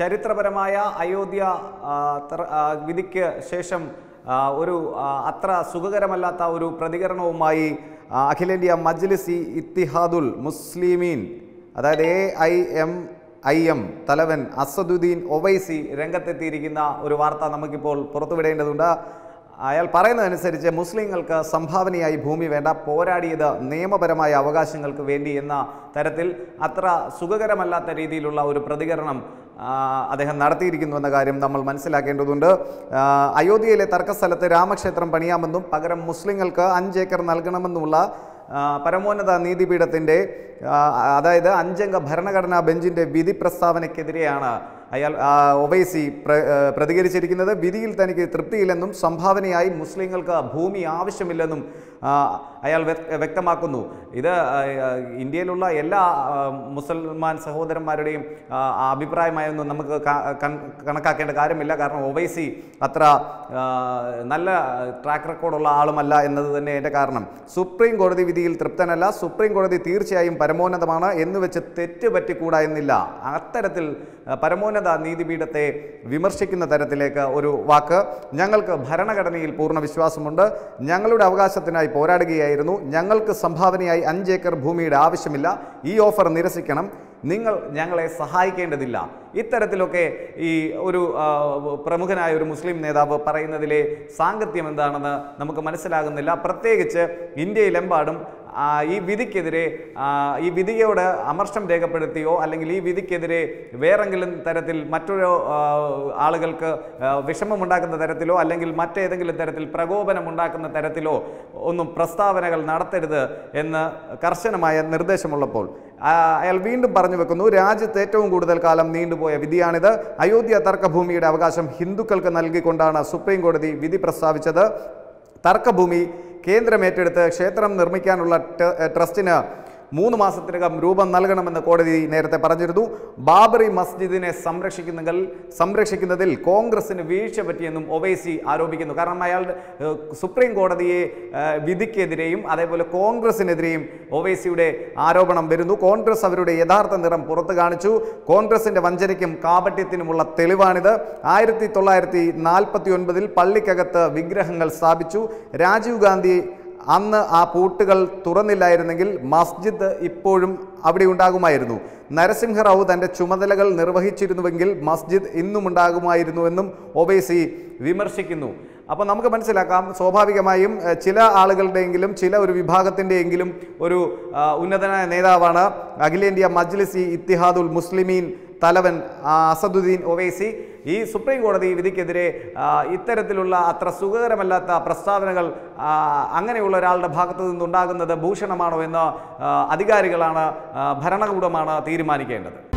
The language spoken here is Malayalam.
ചരിത്രപരമായ അയോധ്യ ആ, തർ- ആ, വിധിക്ക് ശേഷം ആ, ഒരു ആ, അത്ര സുഖകരമല്ലാത്ത ഒരു പ്രതികരണവുമായി ആ, അഖിലേന്ത്യാ മജ്ലിസി ഇത്തിഹാദുൽ മുസ്ലിമീൻ അതായത് A I M I M തലവൻ അസദുദ്ദീൻ ഒവൈസി രംഗത്തെത്തിയിരിക്കുന്ന ഒരു വാർത്ത നമുക്കിപ്പോൾ പുറത്തുവിടേണ്ടതുണ്ട് അയാൾ പറയുന്നതനുസരിച്ച് മുസ്ലിങ്ങൾക്ക് സംഭാവനയായി ഭൂമി വേണ്ട പോരാടിയത് നിയമപരമായ അവകാശങ്ങൾക്ക് വേണ്ടി എന്ന തരത്തിൽ അത്ര സുഖകരമല്ലാത്ത രീതിയിലുള്ള ഒരു പ്രതികരണം ആ, അദ്ദേഹം നടത്തിയിരിക്കുന്നു എന്ന കാര്യം നമ്മൾ മനസ്സിലാക്കേണ്ടതുണ്ട് ആ, അയോധ്യയിലെ തർക്കസ്ഥലത്ത് രാമക്ഷേത്രം പണിയാമെന്നും പകരം മുസ്ലിങ്ങൾക്ക് അഞ്ചേക്കർ നൽകണമെന്നുമുള്ള ആ, പരമോന്നത നീതിപീഠത്തിൻ്റെ ആ, അതായത് അഞ്ചംഗ ഭരണഘടനാ ബെഞ്ചിൻ്റെ വിധി പ്രസ്താവനയ്ക്കെതിരെയാണ് അയാൾ ആ, ഒവൈസി പ്ര ആ, പ്രതികരിച്ചിരിക്കുന്നത് വിധിയിൽ തനിക്ക് തൃപ്തിയില്ലെന്നും സംഭാവനയായി മുസ്ലിങ്ങൾക്ക് ഭൂമി ആവശ്യമില്ലെന്നും ആ, അയാൾ വ്യക്- വ്യക്തമാക്കുന്നു ഇത് ആ, ആ, ഇന്ത്യയിലുള്ള എല്ലാ ആ, മുസൽമാൻ സഹോദരന്മാരുടെയും ആ, ആ അഭിപ്രായമായൊന്നും നമുക്ക് ക- കൺ- കണക്കാക്കേണ്ട കാര്യമില്ല കാരണം ഒവൈസി അത്ര ആ, നല്ല ട്രാക്ക് റെക്കോർഡുള്ള ആളുമല്ല എന്നത് തന്നെ എൻ്റെ കാരണം സുപ്രീം കോടതി വിധിയിൽ തൃപ്തനല്ല സുപ്രീം കോടതി തീർച്ചയായും പരമോന്നതമാണ് എന്ന് വെച്ച് തെറ്റ് പറ്റിക്കൂടാ എന്നില്ല അത്തരത്തിൽ ആ, പരമോന്നത നീതിപീഠത്തെ വിമർശിക്കുന്ന തരത്തിലേക്ക് ഒരു വാക്ക് ഞങ്ങൾക്ക് ഭരണഘടനയിൽ പൂർണ്ണ വിശ്വാസമുണ്ട് ഞങ്ങളുടെ അവകാശത്തിനായി പോരാടുകയായിരുന്നു ഞങ്ങൾക്ക് സംഭാവനയായി അഞ്ചേക്കർ ഭൂമിയുടെ ആവശ്യമില്ല ഈ ഓഫർ നിരസിക്കണം നിങ്ങൾ ഞങ്ങളെ സഹായിക്കേണ്ടതില്ല ഇത്തരത്തിലൊക്കെ ഈ ഒരു ആ, പ്രമുഖനായ ഒരു മുസ്ലിം നേതാവ് പറയുന്നതിലെ സാങ്കത്യം എന്താണെന്ന് നമുക്ക് മനസ്സിലാകുന്നില്ല പ്രത്യേകിച്ച് ഇന്ത്യയിലെമ്പാടും ആ, ഈ വിധിക്കെതിരെ ആ, ഈ വിധിയോട് അമർഷം രേഖപ്പെടുത്തിയോ അല്ലെങ്കിൽ ഈ വിധിക്കെതിരെ വേറെങ്കിലും തരത്തിൽ മറ്റൊരു ആ, ആളുകൾക്ക് ആ, വിഷമമുണ്ടാക്കുന്ന തരത്തിലോ അല്ലെങ്കിൽ മറ്റേതെങ്കിലും തരത്തിൽ പ്രകോപനമുണ്ടാക്കുന്ന തരത്തിലോ ഒന്നും പ്രസ്താവനകൾ നടത്തരുത് എന്ന് കർശനമായ നിർദ്ദേശമുള്ളപ്പോൾ ആ, അയാൾ വീണ്ടും പറഞ്ഞു വെക്കുന്നു രാജ്യത്ത് ഏറ്റവും കൂടുതൽ കാലം നീണ്ടുപോയ വിധിയാണിത് അയോധ്യ തർക്കഭൂമിയുടെ അവകാശം ഹിന്ദുക്കൾക്ക് നൽകിക്കൊണ്ടാണ് സുപ്രീം കോടതി വിധി പ്രസ്താവിച്ചത് തർക്കഭൂമി കേന്ദ്രം ഏറ്റെടുത്ത് ക്ഷേത്രം നിർമ്മിക്കാനുള്ള ടെ- ട്രസ്റ്റിന് മൂന്ന് മാസത്തിനകം രൂപം നൽകണമെന്ന് കോടതി നേരത്തെ പറഞ്ഞിരുന്നു ബാബറി മസ്ജിദിനെ സംരക്ഷിക്കുന്നതിൽ സംരക്ഷിക്കുന്നതിൽ കോൺഗ്രസിന് വീഴ്ച പറ്റിയെന്നും ഒവൈസി ആരോപിക്കുന്നു കാരണം അയാളുടെ ഏഹ്, സുപ്രീം കോടതിയെ ഏഹ്, വിധിക്കെതിരെയും അതേപോലെ കോൺഗ്രസിനെതിരെയും ഒവൈസിയുടെ ആരോപണം വരുന്നു കോൺഗ്രസ് അവരുടെ യഥാർത്ഥ നിറം പുറത്തു കാണിച്ചു കോൺഗ്രസിന്റെ വഞ്ചനയ്ക്കും കാപട്യത്തിനുമുള്ള തെളിവാണിത് ആയിരത്തി തൊള്ളായിരത്തി നാൽപ്പത്തി ഒൻപതിൽ പള്ളിക്കകത്ത് വിഗ്രഹങ്ങൾ സ്ഥാപിച്ചു രാജീവ് ഗാന്ധി അന്ന് ആ പൂട്ടുകൾ തുറന്നില്ലായിരുന്നെങ്കിൽ മസ്ജിദ് ഇപ്പോഴും അവിടെ ഉണ്ടാകുമായിരുന്നു നരസിംഹറാവു തൻ്റെ ചുമതലകൾ നിർവഹിച്ചിരുന്നുവെങ്കിൽ മസ്ജിദ് ഇന്നും ഉണ്ടാകുമായിരുന്നുവെന്നും ഒവൈസി വിമർശിക്കുന്നു അപ്പോൾ നമുക്ക് മനസ്സിലാക്കാം സ്വാഭാവികമായും ഏഹ്, ചില ആളുകളുടെയെങ്കിലും ചില ഒരു വിഭാഗത്തിൻ്റെയെങ്കിലും ഒരു ആ, ഉന്നതനായ നേതാവാണ് അഖിലേന്ത്യാ മജ്ലിസി ഇത്തിഹാദുൽ മുസ്ലിമീൻ തലവൻ ആ, അസദുദ്ദീൻ ഒവൈസി ഈ സുപ്രീം കോടതി വിധിക്കെതിരെ ആ, ഇത്തരത്തിലുള്ള അത്ര സുഖകരമല്ലാത്ത പ്രസ്താവനകൾ ആ, അങ്ങനെയുള്ള ഒരാളുടെ ഭാഗത്തു നിന്നുണ്ടാകുന്നത് ഭൂഷണമാണോ എന്ന് ആ, അധികാരികളാണ് ആ, ഭരണകൂടമാണ് തീരുമാനിക്കേണ്ടത്